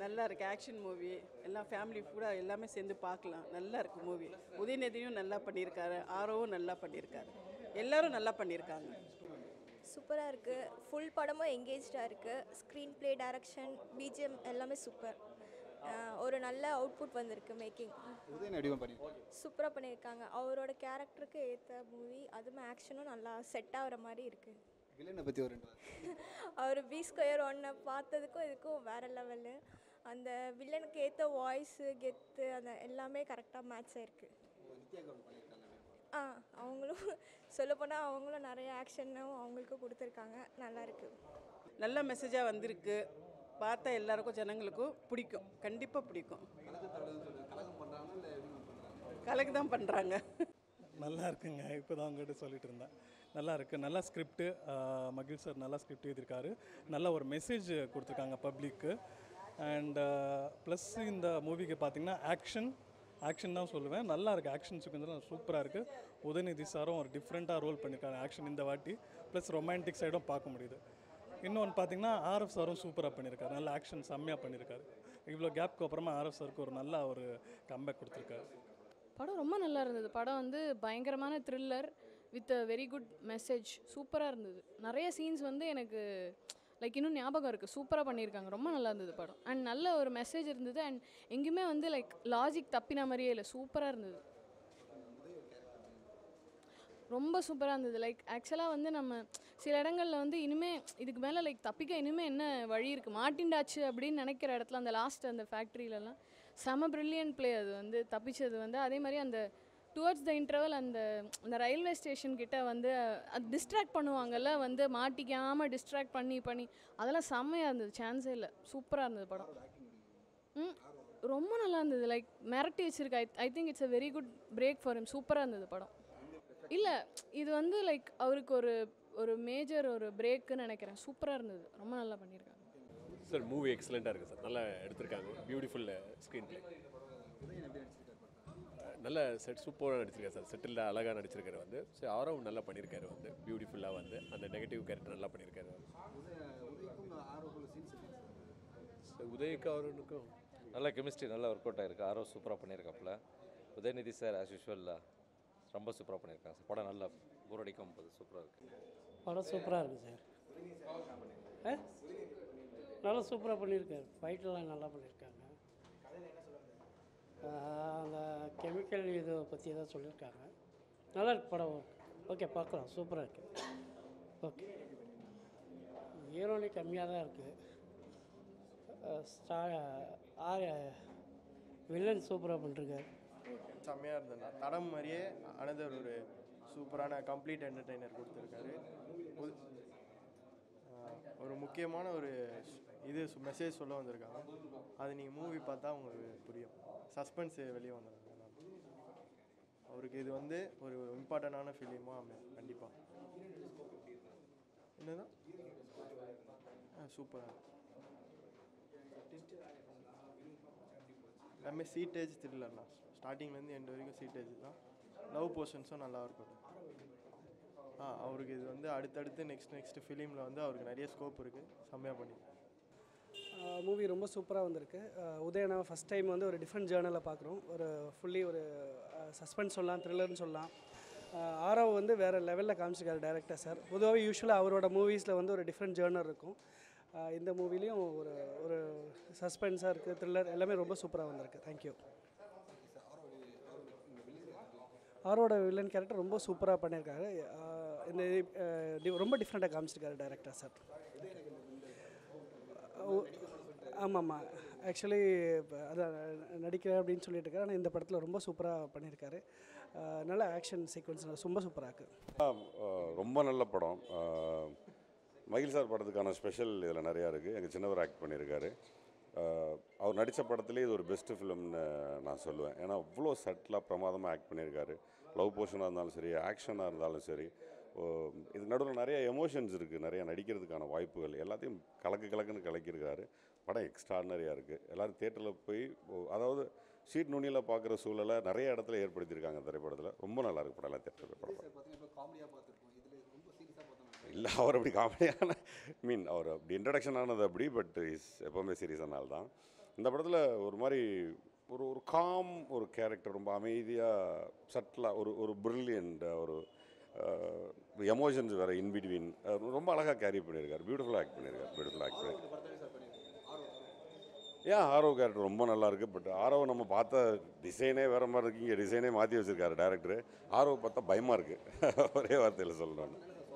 நல்லா இருக்கு action movie எல்லாம் ஃபேமிலி கூட எல்லாமே சேர்ந்து பார்க்கலாம் நல்லா இருக்கு மூவி உதயநிதியும் நல்லா பண்ணியிருக்காரு ஆரோவும் நல்லா பண்ணியிருக்காரு எல்லாரும் நல்லா பண்ணியிருக்காங்க சூப்பராக இருக்குது ஃபுல் படமும் எங்கேஜாக இருக்குது ஸ்க்ரீன் ப்ளே டைரக்ஷன் பிஜிஎம் எல்லாமே சூப்பர் ஒரு நல்ல அவுட்புட் வந்திருக்கு மேக்கிங் உதயன் அடிவம் பண்ணியிருக்காரு சூப்பராக பண்ணியிருக்காங்க அவரோட கேரக்டருக்கு ஏற்ற மூவி அதுவும் ஆக்ஷனும் நல்லா செட் ஆகிற மாதிரி இருக்குது வில்லனை பற்றி ஒரு ரெண்டு வார்த்தை. அவர் பி ஸ்கொயர் ஒன்றை பார்த்ததுக்கும் இதுக்கும் வேறு லெவலு அந்த வில்லனுக்கு ஏற்ற வாய்ஸு கெத்து அந்த எல்லாமே கரெக்டாக மேட்ச் ஆயிருக்கு ஆ அவங்களும் சொல்லப்போனால் அவங்களும் நிறைய ஆக்ஷனும் அவங்களுக்கு கொடுத்துருக்காங்க நல்லா இருக்கு நல்ல மெசேஜாக வந்திருக்கு பார்த்தா எல்லாருக்கும் ஜனங்களுக்கும் பிடிக்கும் கண்டிப்பாக பிடிக்கும் கலக்கு தான் பண்ணுறாங்க நல்லா இருக்குங்க இப்போ தான் உங்கள்கிட்ட சொல்லிட்டு இருந்தேன் நல்லா இருக்கு நல்ல ஸ்கிரிப்ட் மகிழ் சார் நல்லா ஸ்கிரிப்ட் எழுதியிருக்காரு நல்ல ஒரு மெசேஜ் கொடுத்துருக்காங்க பப்ளிக்கு அண்ட் ப்ளஸ் இந்த மூவிக்கு பார்த்தீங்கன்னா ஆக்ஷன் ஆக்ஷன் தான் சொல்லுவேன் நல்லா இருக்குது ஆக்ஷன் சீக்வன்ஸ்லாம் சூப்பராக இருக்குது உதயநிதி சாரும் ஒரு டிஃப்ரெண்ட்டாக ரோல் பண்ணியிருக்காங்க ஆக்ஷன் இந்த வாட்டி ப்ளஸ் ரொமான்டிக் சைடும் பார்க்க முடியுது இன்னொன்று பார்த்தீங்கன்னா ஆர்எஃப் சாரும் சூப்பராக பண்ணியிருக்காரு நல்ல ஆக்ஷன் செம்மையாக பண்ணியிருக்காரு இவ்வளோ கேப்க்கு அப்புறமா ஆர்எஃப் சாருக்கு ஒரு நல்ல ஒரு கம்பேக் கொடுத்துருக்காரு படம் ரொம்ப நல்லா இருந்தது படம் வந்து பயங்கரமான thriller with a very good message சூப்பராக இருந்தது நிறைய சீன்ஸ் வந்து எனக்கு லைக் இன்னும் ஞாபகம் இருக்குது சூப்பராக பண்ணியிருக்காங்க ரொம்ப நல்லா இருந்தது படம் அண்ட் நல்ல ஒரு மெசேஜ் இருந்தது அண்ட் எங்கேயுமே வந்து லைக் லாஜிக் தப்பின மாதிரியே இல்லை சூப்பராக இருந்தது ரொம்ப சூப்பராக இருந்தது லைக் ஆக்சுவலாக வந்து நம்ம சில இடங்களில் வந்து இனிமே இதுக்கு மேலே லைக் தப்பிக்க இனிமே என்ன வழி இருக்குது மாட்டின்டாச்சு அப்படின்னு நினைக்கிற இடத்துல அந்த லாஸ்ட் அந்த ஃபேக்ட்ரியிலலாம் செம ப்ரில்லியன்ட் ப்ளே அது வந்து தப்பிச்சது வந்து அதே மாதிரி அந்த டுவர்ட்ஸ் த இன்டர்வல் அந்த அந்த ரயில்வே ஸ்டேஷன் கிட்ட வந்து அது டிஸ்ட்ராக்ட் பண்ணுவாங்கல்ல வந்து மாட்டிக்காமல் டிஸ்ட்ராக்ட் பண்ணி பண்ணி அதெல்லாம் செம்மையாக இருந்தது சான்ஸே இல்லை சூப்பராக இருந்தது படம் ம் ரொம்ப நல்லா இருந்தது லைக் மிரட்டி வச்சிருக்கு I I think it's a very good break for him சூப்பராக இருந்தது படம் இல்லை இது வந்து லைக் அவருக்கு ஒரு ஒரு மேஜர் ஒரு பிரேக்குன்னு நினைக்கிறேன் சூப்பராக இருந்தது ரொம்ப நல்லா பண்ணியிருக்காங்க சார் மூவி எக்ஸலண்ட்டாக இருக்குது சார் நல்லா எடுத்திருக்காங்க பியூட்டிஃபுல் ஸ்க்ரீன் ப்ளே நல்ல செட் சூப்பராக நடிச்சிருக்காரு சார் செட்டில் அழகாக நடிச்சிருக்காரு வந்து ஸோ ஆரவும் நல்லா பண்ணியிருக்காரு வந்து பியூட்டிஃபுல்லாக வந்து அந்த நெகட்டிவ் கேரக்டர் நல்லா பண்ணியிருக்காரு சார் உதயக்கு அவருக்கும் நல்ல கெமிஸ்ட்ரி நல்லா ஒர்க் அவுட் ஆயிருக்கு ஆரோ சூப்பராக பண்ணியிருக்காப்புல உதயநிதி சார் ஆஸ் யூஷுவல் ரொம்ப சூப்பராக பண்ணியிருக்காங்க சார் படம் நல்லா போர் அடிக்கும் போது சூப்பராக இருக்குது படம் சூப்பராக இருக்குது சார் ஆ? நல்லா சூப்பராக பண்ணியிருக்காரு ஃபைட்டெல்லாம் நல்லா பண்ணியிருக்காங்க ஆ, அந்த கெமிக்கல் இதை பற்றி தான் சொல்லியிருக்காங்க நல்லா இருக்கு படம் ஓகே பார்க்கலாம் சூப்பராக இருக்குது ஓகே ஹீரோனி கம்மியாக தான் இருக்குது ஸ்டா ஆர் வில்லன் சூப்பராக பண்ணிருக்காரு செம்மையாக இருந்ததுண்ணா தடம் மாதிரியே அனதர் ஒரு சூப்பரான கம்ப்ளீட் என்டர்டெய்னர் கொடுத்துருக்காரு உ- ஆஹ் ஒரு முக்கியமான ஒரு ஷ்- இது மெசேஜ் சொல்ல வந்திருக்காங்க அது நீங்கள் மூவி பார்த்தா உங்களுக்கு புரியும் சஸ்பென்ஸ் வெளியே வந்தது அவருக்கு இது வந்து ஒரு இம்பார்ட்டண்டான ஃபிலிமாக அமையும் கண்டிப்பாக என்னதான் சூப்பராக எல்லாமே சீட்டேஜ் த்ரில்லர்ண்ணா ஸ்டார்டிங்லேருந்து எண்ட் வரைக்கும் சீட்டேஜ் தான் லவ் போர்ஷன்ஸும் நல்லா இருக்கும் ஆ அவருக்கு இது வந்து அடுத்தடுத்து நெக்ஸ்ட் நெக்ஸ்ட் ஃபிலிமில் வந்து அவருக்கு நிறைய ஸ்கோப் இருக்குது செம்மையாக பண்ணி மூவி ரொம்ப சூப்பராக வந்திருக்கு அஹ் உதயனா ஃபஸ்ட் டைம் வந்து ஒரு டிஃப்ரெண்ட் ஜேர்னலில் பார்க்குறோம் ஒரு ஃபுல்லி ஒரு சஸ்பென்ஸ் சொல்லலாம் த்ரில்லர்னு சொல்லலாம் அஹ் ஆரவ் வந்து வேறு லெவலில் காமிச்சிருக்காரு டேரக்டர் சார் பொதுவாகவே யூஸ்வலாக அவரோட மூவிஸில் வந்து ஒரு டிஃப்ரெண்ட் ஜேர்னர் இருக்கும் அஹ் இந்த மூவிலையும் ஒரு ஒரு சஸ்பென்ஸாக இருக்குது த்ரில்லர் எல்லாமே ரொம்ப சூப்பராக வந்திருக்கு தேங்க்யூ ஆரோட வில்லன் கேரக்டர் ரொம்ப சூப்பராக பண்ணியிருக்காரு அஹ் இந்த அஹ் டி- ரொம்ப டிஃப்ரெண்ட்டாக காமிச்சிருக்காரு டேரக்டர் சார் ஆமாம்மா ஆக்சுவலி அதான் நடிக்கிறேன் அப்படின்னு சொல்லிட்டு இருக்காரு ஆனால் இந்த படத்தில் ரொம்ப சூப்பராக பண்ணியிருக்காரு அஹ் நல்ல ஆக்ஷன் சீக்வன்ஸ் ரொம்ப சூப்பராக இருக்குது ஆஹ் ரொம்ப நல்ல படம் ஆஹ் மகிழ் சார் படத்துக்கான ஸ்பெஷல் இதில் நிறையா இருக்குது எங்கள் சின்னவர் ஆக்ட் பண்ணியிருக்காரு ஆஹ் அவர் நடித்த படத்துலேயே இது ஒரு பெஸ்ட்டு ஃபிலிம்னு நான் சொல்லுவேன் ஏன்னா அவ்வளோ சட்டிலாக பிரமாதமாக ஆக்ட் பண்ணியிருக்காரு லவ் போர்ஷனாக இருந்தாலும் சரி ஆக்ஷனாக இருந்தாலும் சரி ஓ, இதுக்கு நடுவில் நிறைய எமோஷன்ஸ் இருக்குது நிறைய நடிக்கிறதுக்கான வாய்ப்புகள் எல்லாத்தையும் கலக்கு கலக்குன்னு கலக்கியிருக்காரு படம் எக்ஸ்ட்ராடனரியாக இருக்குது எல்லோரும் தேட்டரில் போய் ஓ, அதாவது சீட் நுனியில் பார்க்குற சூழலை நிறைய இடத்துல ஏற்படுத்தியிருக்காங்க திரைப்படத்தில் ரொம்ப நல்லா இருக்கு படம் எல்லாம் தேட்டரில் படம் பார்த்தீங்கன்னா இப்போ காமெடியாக பார்த்துருக்கோம் இதில் ரொம்ப சீரியஸாக பார்த்தோம் இல்லை அவர் அப்படி காமெடியான மீன் அவர் அப்படி இன்ட்ரடக்ஷன் ஆனது அப்படி பட் இஸ் எப்போவுமே சீரியஸான ஆள் தான் இந்த படத்தில் ஒரு மாதிரி ஒரு ஒரு காம் ஒரு கேரக்டர் ரொம்ப அமைதியாக சட்டிலாக ஒரு ஒரு பிரில்லியண்ட் ஒரு எமோஷன்ஸ் வேறு இன்பிட்வீன் ரொம்ப அழகாக கேரி பண்ணியிருக்காரு பியூட்டிஃபுல்லாக ஆக்ட் பண்ணியிருக்காரு பியூட்டிஃபுல்லாக ஆக்ட் பண்ணியிருக்காரு ஏன் ஆரோ கேரக்டர் ரொம்ப நல்லா இருக்கு பட் ஆரோவை நம்ம பார்த்த டிசைனே வேற மாதிரி இருக்கு இங்கே டிசைனே மாற்றி வச்சிருக்காரு டேரக்டர் ஆரோவை பார்த்தா பயமாக இருக்கு ஒரே வார்த்தையில் சொல்லணும்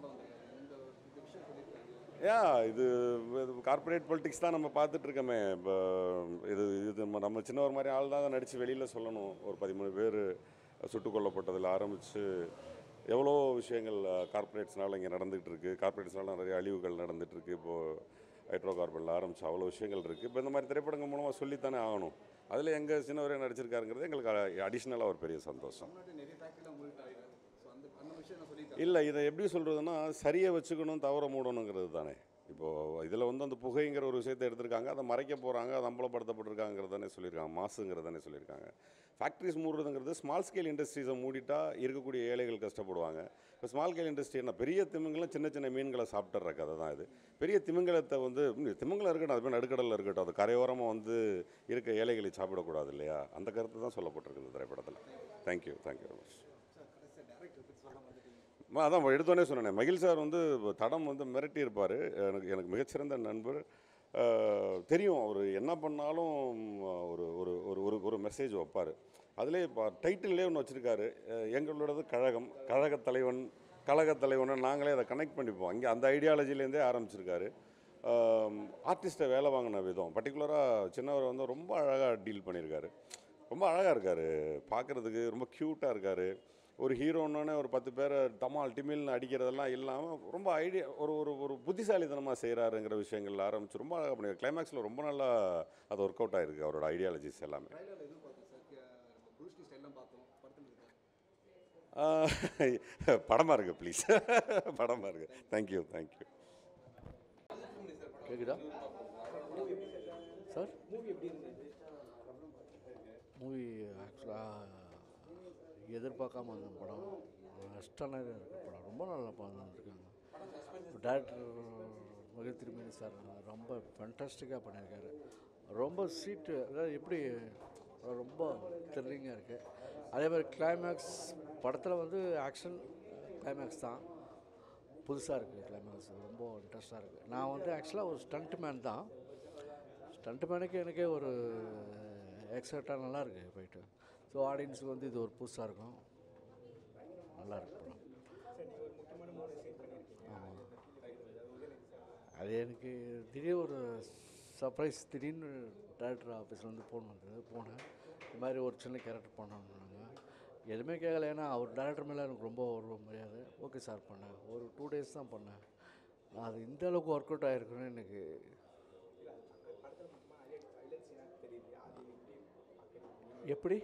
ஏன் இது கார்ப்பரேட் பொலிட்டிக்ஸ் தான் நம்ம பார்த்துட்டு இருக்கோமே இப்போ இது இது நம்ம நம்ம சின்ன ஒரு மாதிரி ஆள் தான் நடித்து வெளியில் சொல்லணும் ஒரு பதிமூணு பேர் சுட்டுக் கொல்லப்பட்டதில் ஆரம்பித்து எவ்வளோ விஷயங்கள் கார்ப்பரேட்ஸ்னால இங்கே நடந்துகிட்டு இருக்கு கார்ப்பரேட்ஸ்னால நிறைய அழிவுகள் நடந்துட்டு இருக்கு இப்போது ஹைட்ரோ கார்பனில் ஆரம்பிச்சு அவ்வளோ விஷயங்கள் இருக்குது இப்போ இந்த மாதிரி திரைப்படங்கள் மூலமாக சொல்லித்தானே ஆகணும் அதில் எங்கள் சின்னவரே நடிச்சிருக்காருங்கிறது எங்களுக்கு அடிஷ்னலாக ஒரு பெரிய சந்தோஷம் நிறைய ஃபேக்ட்ரிலாம் மூடிட்டாங்க ஸோ அந்த அந்த விஷயம் நான் சொல்லிட்டேன் இல்லை இதை எப்படி சொல்கிறதுனா சரியை வச்சுக்கணும் தவற மூடணுங்கிறது தானே இப்போது இதில் வந்து அந்த புகைங்கிற ஒரு விஷயத்தை எடுத்திருக்காங்க அதை மறைக்க போகிறாங்க அது அம்பலப்படுத்தப்பட்டிருக்காங்கிறது தானே சொல்லியிருக்காங்க மாசுங்கிறது தானே சொல்லியிருக்காங்க ஃபேக்ட்ரிஸ் மூடுறதுங்கிறது ஸ்மால் ஸ்கேல் இண்டஸ்ட்ரீஸை மூடிட்டா இருக்கக்கூடிய ஏழைகள் கஷ்டப்படுவாங்க இப்போ ஸ்மால் ஸ்கேல் இண்டஸ்ட்ரி என்ன பெரிய திமிங்கலம் சின்ன சின்ன மீன்களை சாப்பிட்ற கதை தான் இது பெரிய திமிங்கலத்தை வந்து ம், திமிங்கலம் இருக்கட்டும் அது போய் நடுக்கடலில் இருக்கட்டும் அது கரையோரமாக வந்து இருக்க ஏழைகளை சாப்பிடக்கூடாது இல்லையா அந்த கருத்து தான் சொல்லப்பட்டிருக்கு இந்த திரைப்படத்தில் தேங்க்யூ தேங்க்யூ வெரி மச் ம, அதான் எடுத்தோடனே சொன்னேன் மகிழ் சார் வந்து தடம் வந்து மிரட்டி இருப்பார் எனக்கு எனக்கு மிகச்சிறந்த நண்பர் அஹ், தெரியும் அவர் என்ன பண்ணாலும் ஒரு ஒரு ஒரு ஒரு ஒரு மெசேஜ் வைப்பார் அதிலே இப்போ டைட்டில்லே ஒன்று வச்சுருக்காரு எங்களோடது கழகம் கழகத் தலைவன் கழகத் தலைவனை நாங்களே அதை கனெக்ட் பண்ணிப்போம் அங்கே அந்த ஐடியாலஜிலேருந்தே ஆரம்பிச்சிருக்காரு ஆர்டிஸ்ட்டை வேலை வாங்கின விதம் பர்டிகுலராக சின்னவர் வந்து ரொம்ப அழகாக டீல் பண்ணியிருக்காரு ரொம்ப அழகாக இருக்கார் பார்க்குறதுக்கு ரொம்ப க்யூட்டாக இருக்கார் ஒரு ஹீரோன்னே ஒரு பத்து பேரை டமால் டிமில்னு அடிக்கிறதெல்லாம் இல்லாமல் ரொம்ப ஐடியா ஒரு ஒரு ஒரு புத்திசாலித்தனமாக செய்கிறாருங்கிற விஷயங்கள் ஆரம்பிச்சு ரொம்ப அழகாக பண்ணியிருக்காரு கிளைமேக்ஸில் ரொம்ப நல்லா அது ஒர்க் அவுட் ஆயிருக்கு அவரோட ஐடியாலஜிஸ் எல்லாமே ட்ரைலரில் எதுவும் பார்த்தேன் சார் நம்ம ப்ரூஸ்லி ஸ்டைல்லாம் பார்த்தோம் படத்தில் இருக்கா ஆஹ், படமா இருக்கு ப்ளீஸ் படமா இருக்கு தேங்க்யூ தேங்க்யூ கேக்குதா சார் மூவி ஆக்சுவலாக எதிர்பார்க்காம வந்த படம் எக்ஸ்ட்ரானரியாக இருக்க படம் ரொம்ப நல்ல படம் வந்திருக்காங்க டேரக்டர் மகிழ் திருமணி சார் ரொம்ப ஃபண்டாஸ்டிக்காக பண்ணியிருக்காரு ரொம்ப சீட்டு அதாவது எப்படி ரொம்ப த்ரில்லிங்காக இருக்குது அதே மாதிரி கிளைமேக்ஸ் படத்தில் வந்து ஆக்ஷன் கிளைமேக்ஸ் தான் புதுசாக இருக்குது கிளைமேக்ஸ் ரொம்ப இன்ட்ரெஸ்டாக இருக்குது நான் வந்து ஆக்சுவலாக ஒரு ஸ்டண்ட் மேன் தான் ஸ்டண்ட் மேனுக்கு எனக்கே ஒரு எக்ஸைட்டாக நல்லா இருக்கு போயிட்டு ஸோ ஆடியன்ஸுக்கு வந்து இது ஒரு புதுசாக இருக்கும் நல்லா இருக்கு படம் ஆமாம் அது எனக்கு திடீர் ஒரு சர்ப்ரைஸ் திடீர்னு டேரக்டர் ஆஃபீஸ்லேருந்து ஃபோன் வந்தது போனேன் இந்த மாதிரி ஒரு சின்ன கேரக்டர் பண்ணணுன்னாங்க எதுவுமே கேட்கல ஏன்னா அவர் டேரக்டர் மேலே எனக்கு ரொம்ப ஒரு மரியாதை ஓகே சார் பண்ணேன் ஒரு டூ டேஸ் தான் பண்ணேன் நான் அது இந்த அளவுக்கு ஒர்க் அவுட் ஆகிருக்குன்னு எனக்கு எப்படி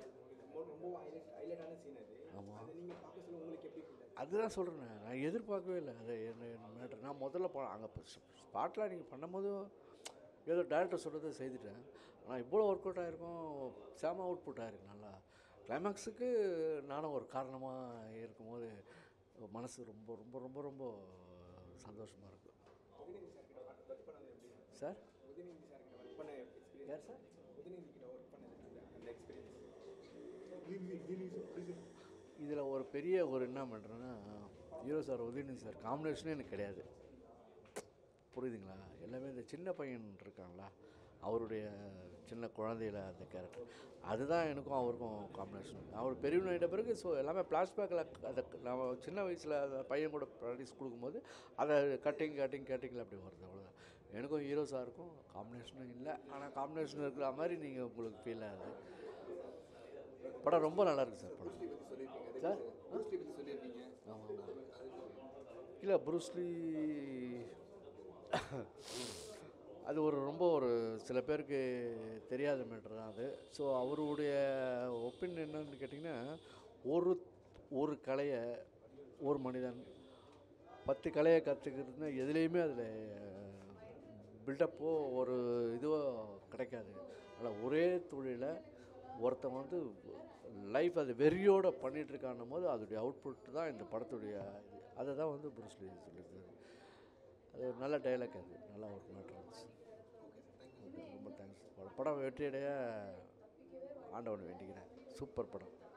ஆமாம் அதுதான் சொல்கிறேன் நான் எதிர்பார்க்கவே இல்லை அது என்ன மேட்ரு நான் முதல்ல போ அங்கே ஸ்பாட்டில் நீங்கள் பண்ணும்போதும் ஏதோ டேரக்டர் சொல்கிறத செய்துட்டேன் ஆனால் இவ்வளோ ஒர்க் அவுட் ஆகிருக்கும் செம அவுட் புட் ஆகிருக்கு நல்லா கிளைமேக்ஸுக்கு நானும் ஒரு காரணமாக இருக்கும்போது மனசு ரொம்ப ரொம்ப ரொம்ப ரொம்ப சந்தோஷமாக இருக்கும் சார் யார் சார் இதில் ஒரு பெரிய ஒரு என்ன பண்ணுறேன்னா ஹீரோ சார் உதயநிதி சார் காம்பினேஷனே எனக்கு கிடையாது புரியுதுங்களா எல்லாமே இந்த சின்ன பையன் இருக்காங்களா அவருடைய சின்ன குழந்தையில அந்த கேரக்டர் அதுதான் எனக்கும் அவருக்கும் காம்பினேஷன் அவர் பெரியவன் ஆகிட்ட பிறகு ஸோ எல்லாமே ஃப்ளாஷ்பேக்கில் அதை நம்ம சின்ன வயசில் அந்த பையன் கூட ப்ராக்டிஸ் கொடுக்கும்போது அதை கட்டிங் கட்டிங் கட்டிங்கில் அப்படி வருது அவ்வளோதான் எனக்கும் ஹீரோ சாருக்கும் காம்பினேஷனும் இல்லை ஆனால் காம்பினேஷன் இருக்கிற மாதிரி நீங்கள் உங்களுக்கு ஃபீல் ஆகுது படம் ரொம்ப நல்லா இருக்கு சார் படம் சார் ப்ரூஸ்லி பற்றி சொல்லியிருக்கீங்க ஆமாம் ஆமாம் இல்லை ப்ரூஸ்லி அது ஒரு ரொம்ப ஒரு சில பேருக்கு தெரியாத மேட்ரு தான் அது ஸோ அவருடைய ஒப்பீனியன் என்னன்னு கேட்டிங்கன்னா ஒரு ஒரு கலையை ஒரு மனிதன் பத்து கலையை கற்றுக்கிறதுனா எதுலேயுமே அதில் பில்டப்போ ஒரு இதுவோ கிடைக்காது ஆனால் ஒரே தொழிலை ஒருத்தன் வந்து லைஃப் அது வெறியோடு பண்ணிகிட்ருக்கான்னும் போது அதோடைய அவுட்புட் தான் இந்த படத்துடைய இது அதை தான் வந்து புருஸ்லி சொல்லியிருக்காரு அது ஒரு நல்ல டைலாக் அது நல்லா ஒரு மேட்ரு இருந்துச்சு Okay, ரொம்ப தேங்க்ஸ் படம் படம் வெற்றியடைய ஆண்டவனை வேண்டிக்கிறேன் சூப்பர் படம்